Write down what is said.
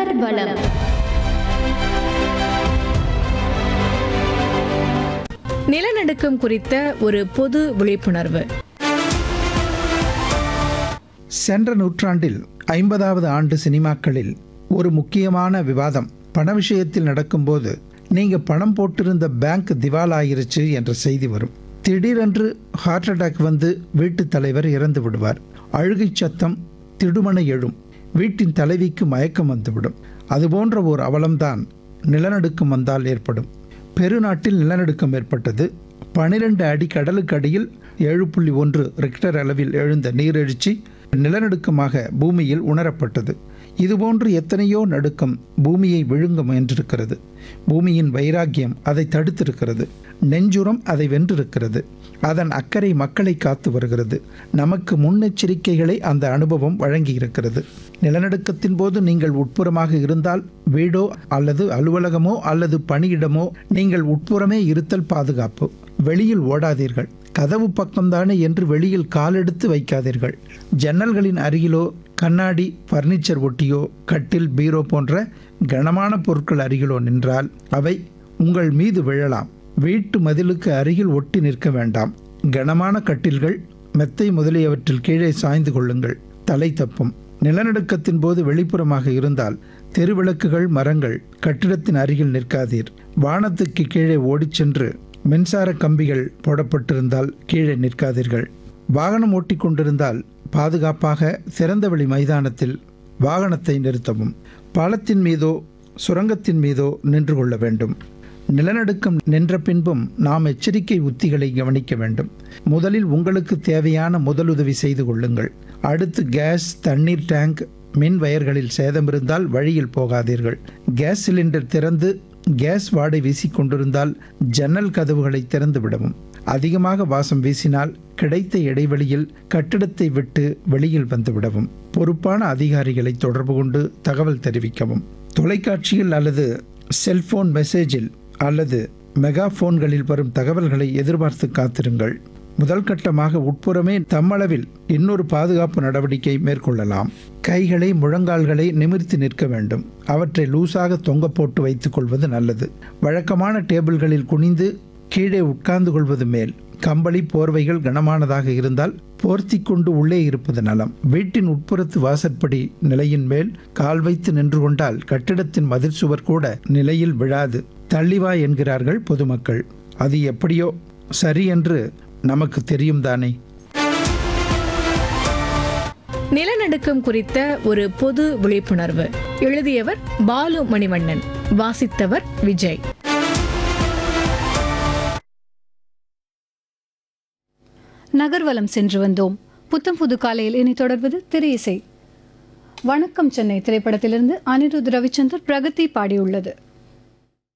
நகர்வலம் நிலநடுக்கம் குறித்த ஒரு பொது விழிப்புணர்வு சென்ற நூற்றாண்டில் ஐம்பதாவது ஆண்டு சினிமாக்களில் ஒரு முக்கியமான விவாதம் பண விஷயத்தில் நடக்கும்போது நீங்க பணம் போட்டிருந்த பேங்க் திவாலாயிருச்சு என்ற செய்தி வரும் திடீரென்று ஹார்ட் அட்டாக் வந்து வீட்டுத் தலைவர் இறந்து விடுவார் அழுகை சத்தம் திடுமனை எழும் வீட்டின் தலைவிக்கு மயக்கம் வந்துவிடும் அதுபோன்ற ஒரு அவலம்தான் நிலநடுக்கம் வந்தால் ஏற்படும் பெருநாட்டில் நிலநடுக்கம் ஏற்பட்டது பனிரெண்டு அடி கடலுக்கு அடியில் ஏழு புள்ளி ஒன்று ரிக்டர் அளவில் எழுந்த நீரெழுச்சி நிலநடுக்கமாக பூமியில் உணரப்பட்டது இதுபோன்று எத்தனையோ நடுக்கம் பூமியை விழுங்க முயன்றிருக்கிறது பூமியின் வைராக்கியம் அதை தடுத்திருக்கிறது நெஞ்சுரம் அதை வென்றிருக்கிறது அதன் அக்கறை மக்களை காத்து வருகிறது நமக்கு முன்னெச்சரிக்கைகளை அந்த அனுபவம் வழங்கியிருக்கிறது நிலநடுக்கத்தின் போது நீங்கள் உட்புறமாக இருந்தால் வீடோ அல்லது அலுவலகமோ அல்லது பணியிடமோ நீங்கள் உட்புறமே இருத்தல் பாதுகாப்பு வெளியில் ஓடாதீர்கள் கதவு பக்கம்தானே என்று வெளியில் காலெடுத்து வைக்காதீர்கள் ஜன்னல்களின் அருகிலோ கண்ணாடி பர்னிச்சர் ஒட்டியோ கட்டில் பீரோ போன்ற கனமான பொருட்கள் அருகிலோ நின்றால் அவை உங்கள் மீது விழலாம் வீட்டு மதிலுக்கு அருகில் ஒட்டி நிற்க வேண்டாம் கனமான கட்டில்கள் மெத்தை முதலியவற்றில் கீழே சாய்ந்து கொள்ளுங்கள் தலை தப்பும் நிலநடுக்கத்தின் போது வெளிப்புறமாக இருந்தால் தெருவிளக்குகள் மரங்கள் கட்டிடத்தின் அருகில் நிற்காதீர் வானத்துக்கு கீழே ஓடிச் சென்று மின்சார கம்பிகள் போடப்பட்டிருந்தால் கீழே நிற்காதீர்கள் வாகனம் ஓட்டிக் கொண்டிருந்தால் பாதுகாப்பாக திறந்தவெளி மைதானத்தில் வாகனத்தை நிறுத்தவும் பாலத்தின் மீதோ சுரங்கத்தின் மீதோ நின்று கொள்ள வேண்டும் நிலநடுக்கம் நின்ற பின்பும் நாம் எச்சரிக்கை உத்திகளை கவனிக்க வேண்டும் முதலில் உங்களுக்கு தேவையான முதலுதவி செய்து கொள்ளுங்கள் அடுத்து கேஸ் தண்ணீர் டேங்க் மின் வயர்களில் சேதம் இருந்தால் வழியில் போகாதீர்கள் கேஸ் சிலிண்டர் திறந்து கேஸ் வாடை வீசிக்கொண்டிருந்தால் ஜன்னல் கதவுகளை திறந்து விடவும் அதிகமாக வாசம் வீசினால் கிடைத்த இடைவெளியில் கட்டிடத்தை விட்டு வெளியில் வந்து விடவும் பொறுப்பான அதிகாரிகளை தொடர்பு கொண்டு தகவல் தெரிவிக்கவும் தொலைக்காட்சியில் அல்லது செல்போன் மெசேஜில் அல்லது மெகாஃபோன்களில் வரும் தகவல்களை எதிர்பார்த்து காத்திருங்கள் முதல் கட்டமாக உட்புறமே தம்மளவில் இன்னொரு பாதுகாப்பு நடவடிக்கை மேற்கொள்ளலாம் கைகளை முழங்கால்களை நிமிர்த்தி நிற்க வேண்டும் அவற்றை லூசாக தொங்க போட்டு வைத்துக் கொள்வது நல்லது வழக்கமான டேபிள்களில் குனிந்து கீழே உட்கார்ந்து கொள்வது மேல் கம்பளி போர்வைகள் கனமானதாக இருந்தால் போர்த்தி கொண்டு உள்ளே இருப்பது நலம் வீட்டின் உட்புறத்து வாசற்படி நிலையின் மேல் கால் வைத்து நின்று கொண்டால் கட்டிடத்தின் மதில் சுவர் கூட நிலையில் விழாது தள்ளிவா என்கிறார்கள் பொதுமக்கள் அது எப்படியோ சரி என்று நமக்கு தெரியும் தானே நிலநடுக்கம் குறித்த ஒரு பொது விழிப்புணர்வு எழுதியவர் பாலு மணிவண்ணன் வாசித்தவர் விஜய் நகர்வலம் சென்று வந்தோம் புத்தம் புது காலையில் இனி தொடர்வது திரை இசை வணக்கம் சென்னை திரைப்படத்திலிருந்து அனிருத் ரவிச்சந்தர் பிரகதி பாடியுள்ளது